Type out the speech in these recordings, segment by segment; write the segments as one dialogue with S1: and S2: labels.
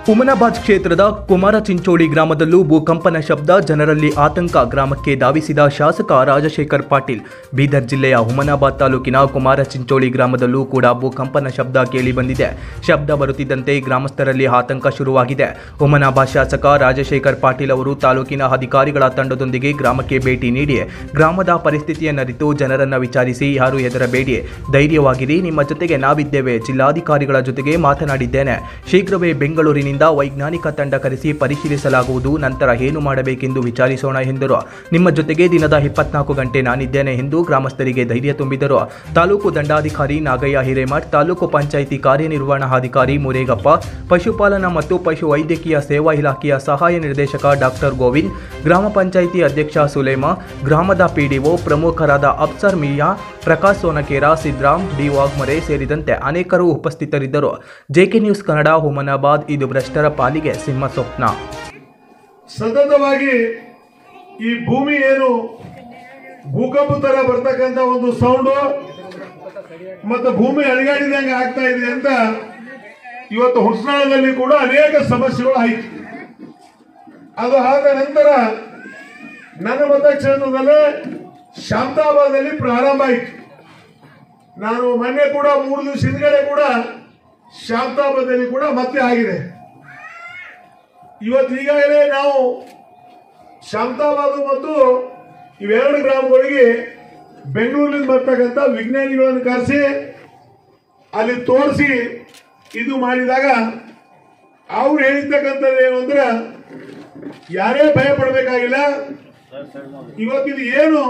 S1: ಹುಮನಾಬಾದ್ ಕ್ಷೇತ್ರದ ಕುಮಾರ ಚಿಂಚೋಳಿ ಗ್ರಾಮದಲ್ಲೂ ಭೂಕಂಪನ ಶಬ್ದ ಜನರಲ್ಲಿ ಆತಂಕ ಗ್ರಾಮಕ್ಕೆ ಧಾವಿಸಿದ ಶಾಸಕ ರಾಜಶೇಖರ್ ಪಾಟೀಲ್ ಬೀದರ್ ಜಿಲ್ಲೆಯ ಹುಮನಾಬಾದ್ ತಾಲೂಕಿನ ಕುಮಾರ ಚಿಂಚೋಳಿ ಗ್ರಾಮದಲ್ಲೂ ಕೂಡ ಭೂಕಂಪನ ಶಬ್ದ ಕೇಳಿ ಬಂದಿದೆ ಶಬ್ದ ಬರುತ್ತಿದ್ದಂತೆ ಗ್ರಾಮಸ್ಥರಲ್ಲಿ ಆತಂಕ ಶುರುವಾಗಿದೆ ಹುಮನಾಬಾದ್ ಶಾಸಕ ರಾಜಶೇಖರ್ ಪಾಟೀಲ್ ಅವರು ತಾಲೂಕಿನ ಅಧಿಕಾರಿಗಳ ತಂಡದೊಂದಿಗೆ ಗ್ರಾಮಕ್ಕೆ ಭೇಟಿ ನೀಡಿ ಗ್ರಾಮದ ಪರಿಸ್ಥಿತಿಯನ್ನರಿತು ಜನರನ್ನ ವಿಚಾರಿಸಿ ಯಾರು ಹೆದರಬೇಡಿ ಧೈರ್ಯವಾಗಿರಿ ನಿಮ್ಮ ಜೊತೆಗೆ ನಾವಿದ್ದೇವೆ ಜಿಲ್ಲಾಧಿಕಾರಿಗಳ ಜೊತೆಗೆ ಮಾತನಾಡಿದ್ದೇನೆ ಶೀಘ್ರವೇ ಬೆಂಗಳೂರಿನಿಂದ ವೈಜ್ಞಾನಿಕ ತಂಡ ಕರೆಸಿ ಪರಿಶೀಲಿಸಲಾಗುವುದು ನಂತರ ಏನು ಮಾಡಬೇಕೆಂದು ವಿಚಾರಿಸೋಣ ಎಂದರು ನಿಮ್ಮ ಜೊತೆಗೆ ದಿನದ ಇಪ್ಪತ್ನಾಲ್ಕು ಗಂಟೆ ನಾನಿದ್ದೇನೆ ಎಂದು ಗ್ರಾಮಸ್ಥರಿಗೆ ಧೈರ್ಯ ತುಂಬಿದರು ತಾಲೂಕು ದಂಡಾಧಿಕಾರಿ ನಾಗಯ್ಯ ಹಿರೇಮಠ್ ತಾಲೂಕು ಪಂಚಾಯಿತಿ ಕಾರ್ಯನಿರ್ವಹಣಾಧಿಕಾರಿ ಮುರೇಗಪ್ಪ ಪಶುಪಾಲನಾ ಮತ್ತು ಪಶು ವೈದ್ಯಕೀಯ ಸೇವಾ ಇಲಾಖೆಯ ಸಹಾಯ ನಿರ್ದೇಶಕ ಡಾಕ್ಟರ್ ಗೋವಿಂದ್ ಗ್ರಾಮ ಪಂಚಾಯಿತಿ ಅಧ್ಯಕ್ಷ ಸುಲೇಮಾ ಗ್ರಾಮದ ಪಿಡಿಒ ಪ್ರಮುಖರಾದ ಅಫ್ಸರ್ ಮಿಯಾ ಪ್ರಕಾಶ್ ಸೋನಕೇರ ಸಿದ್ರಾಮ್ ಡಿ ವಾಗ್ಮರೆ ಸೇರಿದಂತೆ ಅನೇಕರು ಉಪಸ್ಥಿತರಿದ್ದರು ಜೆಕೆ ನ್ಯೂಸ್ ಕನ್ನಡ ಹುಮನಾಬಾದ್ ಇದು ಭ್ರಷ್ಟರ ಪಾಲಿಗೆ ಸಿಂಹ ಸ್ವಪ್ನ
S2: ಸತತವಾಗಿ ಈ ಭೂಮಿ ಏನು ಭೂಕಂಪ ತರ ಬರ್ತಕ್ಕಂತ ಒಂದು ಸೌಂಡು ಮತ್ತು ಭೂಮಿ ಅಳಿಗಾಡಿದಂಗೆ ಆಗ್ತಾ ಇದೆ ಅಂತ ಇವತ್ತು ಹುಸ್ನಾಳದಲ್ಲಿ ಕೂಡ ಅನೇಕ ಸಮಸ್ಯೆಗಳು ಆಯ್ತು ಅದು ಆದ ನಂತರ ನನ್ನ ಮತಕ್ಷೇತ್ರದಲ್ಲೇ ಶಾಂತಾಬಾದಲ್ಲಿ ಪ್ರಾರಂಭ ಆಯಿತು ನಾನು ಮೊನ್ನೆ ಕೂಡ ಮೂರು ದಿವಸ ಹಿಂದ್ಗಡೆ ಕೂಡ ಶಾಂತಾಬಾದಲ್ಲಿ ಕೂಡ ಮತ್ತೆ ಆಗಿದೆ ಇವತ್ತು ಈಗಾಗಲೇ ನಾವು ಶಾಂತಾಬಾದ್ ಮತ್ತು ಇವೆರಡು ಗ್ರಾಮಗಳಿಗೆ ಬೆಂಗಳೂರಿನಿಂದ ಬರ್ತಕ್ಕಂಥ ವಿಜ್ಞಾನಿಗಳನ್ನು ಕರೆಸಿ ಅಲ್ಲಿ ತೋರಿಸಿ ಇದು ಮಾಡಿದಾಗ ಅವ್ರು ಹೇಳಿರ್ತಕ್ಕಂಥದ್ದು ಏನು ಅಂದ್ರೆ ಯಾರೇ ಭಯ ಪಡಬೇಕಾಗಿಲ್ಲ ಇವತ್ತಿದು ಏನು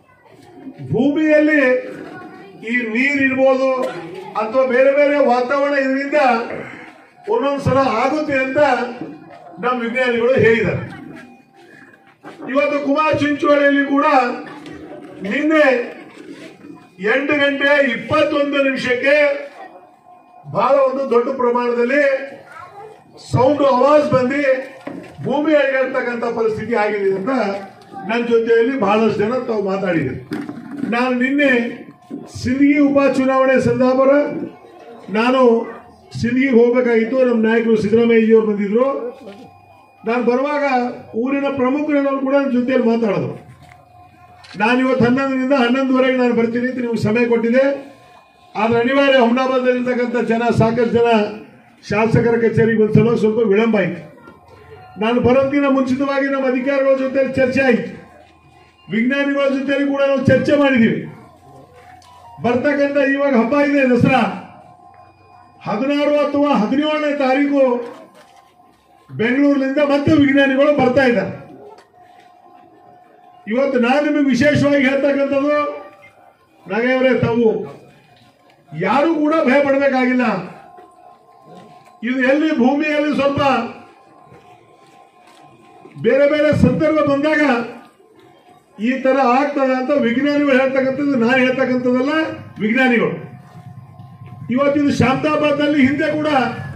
S2: ಭೂಮಿಯಲ್ಲಿ ಈ ನೀರಿರ್ಬೋದು ಅಥವಾ ಬೇರೆ ಬೇರೆ ವಾತಾವರಣ ಇದರಿಂದ ಒಂದೊಂದ್ಸಲ ಆಗುತ್ತೆ ಅಂತ ನಮ್ಮ ವಿಜ್ಞಾನಿಗಳು ಹೇಳಿದ್ದಾರೆ ಇವತ್ತು ಕುಮಾರ್ ಚಿಂಚೋಳಿಯಲ್ಲಿ ಕೂಡ ನಿನ್ನೆ ಎಂಟು ಗಂಟೆ ಇಪ್ಪತ್ತೊಂದು ನಿಮಿಷಕ್ಕೆ ಬಹಳ ಒಂದು ದೊಡ್ಡ ಪ್ರಮಾಣದಲ್ಲಿ ಸೌಂಡ್ ಅವಾಜ್ ಬಂದು ಭೂಮಿ ಅಡಿಗಾಡ್ತಕ್ಕಂಥ ಪರಿಸ್ಥಿತಿ ಆಗಿದೆ ಅಂತ ನನ್ನ ಜೊತೆಯಲ್ಲಿ ಬಹಳಷ್ಟು ಜನ ತಾವು ಮಾತಾಡಿದರು ನಾನು ನಿನ್ನೆ ಸಿಂದಗಿ ಉಪಚುನಾವಣೆ ಸಂದರ್ಭ ನಾನು ಸಿಂದಗಿಗೆ ಹೋಗಬೇಕಾಗಿತ್ತು ನಮ್ಮ ನಾಯಕರು ಸಿದ್ದರಾಮಯ್ಯಜಿಯವರು ಬಂದಿದ್ರು ನಾನು ಬರುವಾಗ ಊರಿನ ಪ್ರಮುಖರನ್ನು ಕೂಡ ನನ್ನ ಜೊತೆಯಲ್ಲಿ ಮಾತಾಡಿದ್ರು ನಾನು ಇವತ್ತು ಹನ್ನೊಂದರಿಂದ ಹನ್ನೊಂದುವರೆಗೆ ನಾನು ಬರ್ತೀನಿ ಅಂತ ನಿಮ್ಗೆ ಸಮಯ ಕೊಟ್ಟಿದೆ ಆದ್ರೆ ಅನಿವಾರ್ಯ ಹುಮ್ನಾಬಾದಲ್ಲಿರ್ತಕ್ಕಂಥ ಜನ ಸಾಕಷ್ಟು ಜನ ಶಾಸಕರ ಕಚೇರಿಗೆ ಒಂದು ಸಲ ಸ್ವಲ್ಪ ವಿಳಂಬ ಆಯಿತು ನಾನು ಬರೋದಕ್ಕಿಂತ ಮುಂಚಿತವಾಗಿ ನಮ್ಮ ಅಧಿಕಾರಿಗಳ ಜೊತೆ ಚರ್ಚೆ ಆಯಿತು ವಿಜ್ಞಾನಿಗಳ ಜೊತೆಲಿ ಕೂಡ ನಾವು ಚರ್ಚೆ ಮಾಡಿದ್ದೀವಿ ಬರ್ತಕ್ಕಂಥ ಇವಾಗ ಹಬ್ಬ ಇದೆ ದಸರಾ ಹದಿನಾರು ಅಥವಾ ಹದಿನೇಳನೇ ತಾರೀಕು ಬೆಂಗಳೂರಿನಿಂದ ಮತ್ತೆ ವಿಜ್ಞಾನಿಗಳು ಬರ್ತಾ ಇದ್ದಾರೆ ಇವತ್ತು ನಾನು ನಿಮಗೆ ವಿಶೇಷವಾಗಿ ಹೇಳ್ತಕ್ಕಂಥದ್ದು ನಾಗೇವರೇ ತಾವು ಯಾರು ಕೂಡ ಭಯ ಪಡಬೇಕಾಗಿಲ್ಲ ಇದು ಎಲ್ಲಿ ಭೂಮಿಯಲ್ಲಿ ಸ್ವಲ್ಪ ಬೇರೆ ಬೇರೆ ಸಂದರ್ಭ ಬಂದಾಗ ಈ ತರ ಆಗ್ತದೆ ಅಂತ ವಿಜ್ಞಾನಿಗಳು ಹೇಳ್ತಕ್ಕಂಥದ್ದು ನಾನು ಹೇಳ್ತಕ್ಕಂಥದ್ದಲ್ಲ ವಿಜ್ಞಾನಿಗಳು ಇವತ್ತಿದು ಶಾಂತಾಬಾದ್ನಲ್ಲಿ ಹಿಂದೆ ಕೂಡ